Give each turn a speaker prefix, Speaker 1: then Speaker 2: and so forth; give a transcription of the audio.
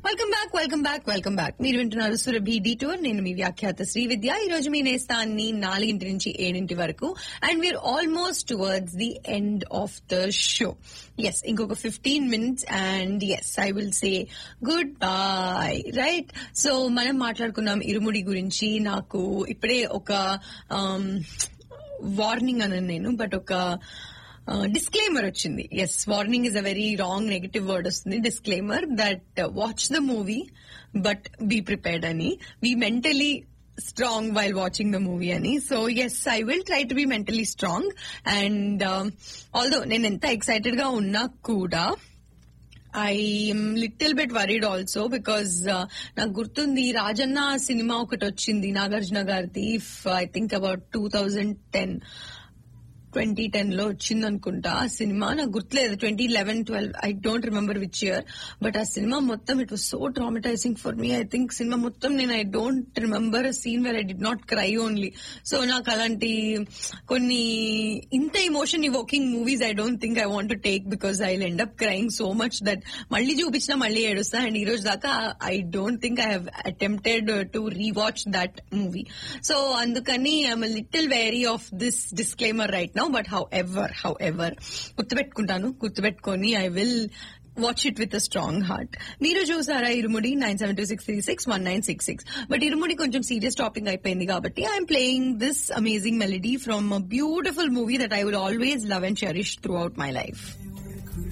Speaker 1: welcome back welcome back welcome back మీరు వింటున్నారు Surabhi detour నేను మీ వ్యాఖ్యాత శ్రీ విద్య ఈ రోజు మీ నేస్తాన్ని నాలుగింటి నుంచి ఏడింటి వరకు and we're almost towards the end of the show yes ఇంకొక fifteen minutes and yes I will say goodbye right so మనం మాట్లాడుకున్నాం ఇరుముడి గురించి నాకు ఇప్పుడే ఒక వార్నింగ్ అన్నాను నేను బట్ ఒక డిస్క్లైమర్ వచ్చింది yes warning is a very wrong negative word వస్తుంది disclaimer that watch the movie but be prepared అని we mentally strong while watching the movie అని so yes I will try to be mentally strong and although నేను ఎంత excited గా ఉన్నా కూడా I'm little bit worried also because నాకు గుర్తుంది Rajanna cinema ఒకటి వచ్చింది నాగార్జున గారిది if I think about two thousand ten twenty ten లో వచ్చింది అనుకుంటా ఆ సినిమా నాకు గుర్తులేదు twenty eleven twelve I don't remember which year but ఆ సినిమా మొత్తం it was so traumatizing for me I think cinema మొత్తం నేను I don't remember scene where I did not cry only so నాకు అలాంటి కొన్ని ఇంత emotion evoking movies I don't think I want to take because I end up crying so much that మళ్ళీ చూపించినా మళ్ళీ ఏడుస్తా అండ్ ఈ రోజు దాకా I don't think I have attempted to rewatch that movie so అందుకని I'm little wary of this disclaimer right now but however however గుర్తుపెట్టుకుంటాను గుర్తుపెట్టుకొని I will watch it with a strong heart మీరు చూసారా Irumudi nine seven two six three six one nine six six but Irumudi కొంచెం serious topic అయిపోయింది కాబట్టి I'm playing this amazing melody from a beautiful movie that I will always love and cherish throughout my life